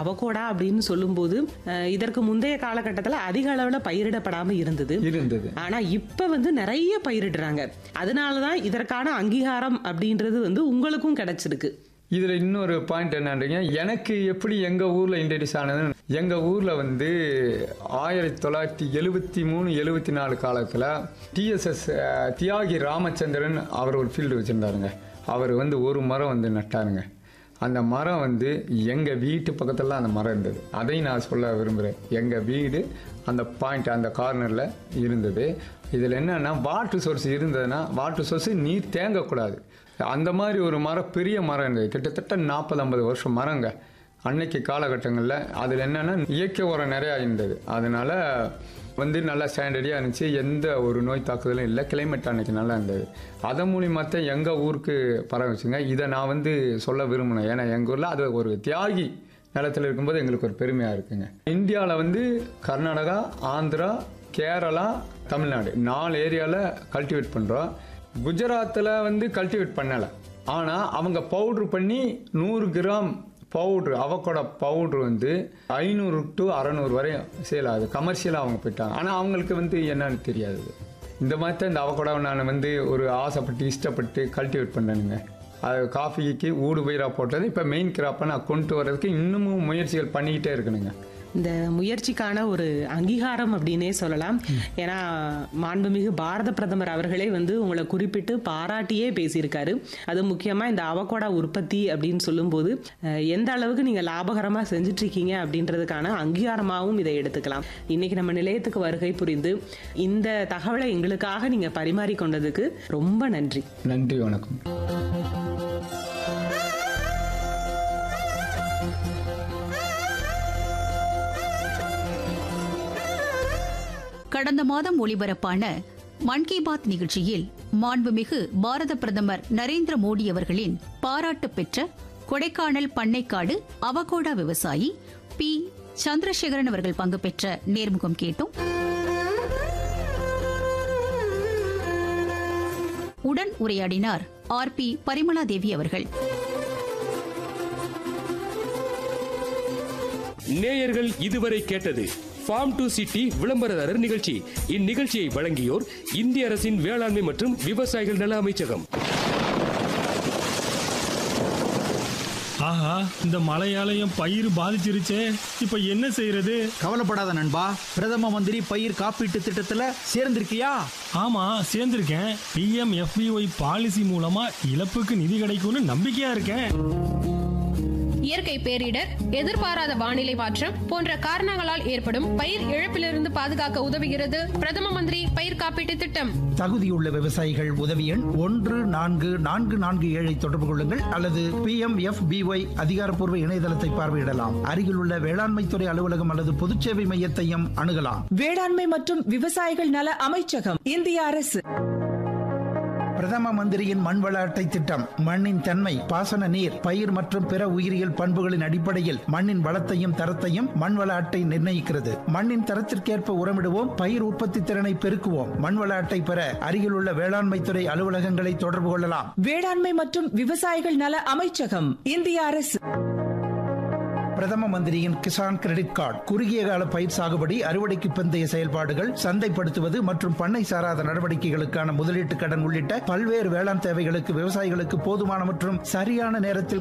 avocado அப்படின்னு சொல்லும்போது அஹ், இதற்கு முந்தைய காலகட்டத்தில் அதிக அளவில் பயிரிடப்படாம இருந்தது இருந்தது ஆனா இப்ப வந்து நிறைய பயிரிடுறாங்க அதனாலதான் இதற்கான அங்கீகாரம் அப்படின்றது வந்து உங்களுக்கும் கிடைச்சிருக்கு இதுல இன்னொரு பாயிண்ட் என்னன்றீங்க எனக்கு எப்படி எங்க ஊர்ல இன்ட்ரடியூஸ் ஆனது எங்க ஊர்ல வந்து ஆயிரத்தி தொள்ளாயிரத்தி எழுபத்தி மூணு எழுபத்தி நாலு காலத்துல டிஎஸ்எஸ் தியாகி ராமச்சந்திரன் அவர் ஒரு ஃபீல்டு வச்சிருந்தாருங்க அவர் வந்து ஒரு மரம் வந்து நட்டாருங்க அந்த மரம் வந்து எங்கள் வீட்டு பக்கத்தில் அந்த மரம் இருந்தது அதையும் நான் சொல்ல விரும்புகிறேன் எங்கள் வீடு அந்த பாயிண்ட் அந்த கார்னரில் இருந்தது இதில் என்னன்னா வாட்டர் சோர்ஸ் இருந்ததுன்னா வாட்டர் சோர்ஸ் நீர் தேங்கக்கூடாது அந்த மாதிரி ஒரு மரம் பெரிய மரம் இருந்தது கிட்டத்தட்ட நாற்பது ஐம்பது வருஷம் மரங்க அன்னைக்கு காலகட்டங்களில் அதில் என்னென்னா இயற்கை உரம் நிறையா இருந்தது அதனால வந்து நல்லா ஸ்டாண்டர்டியாக இருந்துச்சு எந்த ஒரு நோய் தாக்குதலும் இல்லை கிளைமேட் அன்னைக்கு நல்லா இருந்தது அதன் மூலியமாக தான் எங்கள் ஊருக்கு பரவச்சுங்க இதை நான் வந்து சொல்ல விரும்பினேன் ஏன்னா எங்கள் ஊரில் அது ஒரு தியாகி நிலத்தில் இருக்கும்போது எங்களுக்கு ஒரு பெருமையாக இருக்குங்க இந்தியாவில் வந்து கர்நாடகா ஆந்திரா கேரளா தமிழ்நாடு நாலு ஏரியாவில் கல்டிவேட் பண்ணுறோம் குஜராத்தில் வந்து கல்டிவேட் பண்ணலை ஆனால் அவங்க பவுட்ரு பண்ணி நூறு கிராம் பவுட்ரு அவக்கோட பவுட்ரு வந்து ஐநூறு டு அறநூறு வரையும் சேல் ஆகுது கமர்ஷியலாக அவங்க போயிட்டாங்க ஆனால் அவங்களுக்கு வந்து என்னன்னு தெரியாது இந்த மாதிரி தான் இந்த அவக்கோடாவை நான் வந்து ஒரு ஆசைப்பட்டு இஷ்டப்பட்டு கல்டிவேட் பண்ணேனுங்க அது காஃபிக்கு ஊடு பயிராக போட்டது இப்போ மெயின் கிராப்பை நான் கொண்டு வர்றதுக்கு இன்னமும் முயற்சிகள் பண்ணிக்கிட்டே இருக்கணுங்க இந்த முயற்சிக்கான ஒரு அங்கீகாரம் அப்படின்னே சொல்லலாம் ஏன்னா மாண்புமிகு பாரத பிரதமர் அவர்களே வந்து உங்களை குறிப்பிட்டு பாராட்டியே பேசியிருக்காரு அது முக்கியமா இந்த அவகோடா உற்பத்தி அப்படின்னு சொல்லும்போது அஹ், எந்த அளவுக்கு நீங்க லாபகரமா செஞ்சுட்டு இருக்கீங்க அப்படின்றதுக்கான அங்கீகாரமாகவும் இதை எடுத்துக்கலாம் இன்னைக்கு நம்ம நிலையத்துக்கு வருகை புரிந்து இந்த தகவலை எங்களுக்காக நீங்க பரிமாறி கொண்டதுக்கு ரொம்ப நன்றி நன்றி வணக்கம் கடந்த மாதம் ஒலிபரப்பான மன் கி பாத் நிகழ்ச்சியில் மாண்புமிகு பாரத பிரதமர் நரேந்திர மோடி அவர்களின் பாராட்டு பெற்ற கொடைக்கானல் பண்ணைக்காடு அவகோடா விவசாயி பி சந்திரசேகரன் அவர்கள் பங்கு பெற்ற நேர்முகம் கேட்டோம் உடன் உரையாடினார் ஆர் பி பரிமளா தேவி அவர்கள் நேயர்கள் இதுவரை கேட்டது ஃபார்ம் டு சிட்டி விளம்பரதாரர் நிகழ்ச்சி இந்நிகழ்ச்சியை வழங்கியோர் இந்திய அரசின் வேளாண்மை மற்றும் விவசாயிகள் நல அமைச்சகம் ஆஹா இந்த மழையாலயம் பயிர் பாதிச்சிருச்சே இப்ப என்ன செய்யறது கவலைப்படாத நண்பா பிரதம மந்திரி பயிர் காப்பீட்டு திட்டத்துல சேர்ந்திருக்கியா ஆமா சேர்ந்திருக்கேன் பிஎம் எஃபிஒய் பாலிசி மூலமா இழப்புக்கு நிதி கிடைக்கும்னு நம்பிக்கையா இருக்கேன் இயற்கை பேரிடர் எதிர்பாராத வானிலை மாற்றம் போன்ற காரணங்களால் ஏற்படும் பயிர் இழப்பிலிருந்து பாதுகாக்க உதவுகிறது பிரதம மந்திரி பயிர் காப்பீட்டு திட்டம் தகுதியுள்ள விவசாயிகள் உதவி எண் ஒன்று நான்கு நான்கு நான்கு ஏழை தொடர்பு கொள்ளுங்கள் அல்லது பி எம் எஃப் பிஒய் அதிகாரப்பூர்வ இணையதளத்தை பார்வையிடலாம் அருகிலுள்ள வேளாண்மைத்துறை அலுவலகம் அல்லது பொதுச்சேவை மையத்தையும் அணுகலாம் வேளாண்மை மற்றும் விவசாயிகள் நல அமைச்சகம் இந்திய அரசு பிரதம மந்திரியின் மண் வள அட்டை திட்டம் மண்ணின் தன்மை பாசன நீர் பயிர் மற்றும் பிற உயிரியல் பண்புகளின் அடிப்படையில் மண்ணின் வளத்தையும் தரத்தையும் மண் வள அட்டை நிர்ணயிக்கிறது மண்ணின் தரத்திற்கேற்ப உரமிடுவோம் பயிர் உற்பத்தி திறனை பெருக்குவோம் மண் வள அட்டை பெற அருகிலுள்ள வேளாண்மைத்துறை அலுவலகங்களை தொடர்பு கொள்ளலாம் வேளாண்மை மற்றும் விவசாயிகள் நல அமைச்சகம் இந்திய அரசு பிரதம மந்திரியின் கிசான் கிரெடிட் கார்டு குறுகிய கால பயிர் சாகுபடி அறுவடைக்கு பிந்தைய செயல்பாடுகள் சந்தைப்படுத்துவது மற்றும் பண்ணை சாராத நடவடிக்கைகளுக்கான முதலீட்டு கடன் உள்ளிட்ட பல்வேறு வேளாண் தேவைகளுக்கு விவசாயிகளுக்கு போதுமான மற்றும் சரியான நேரத்தில்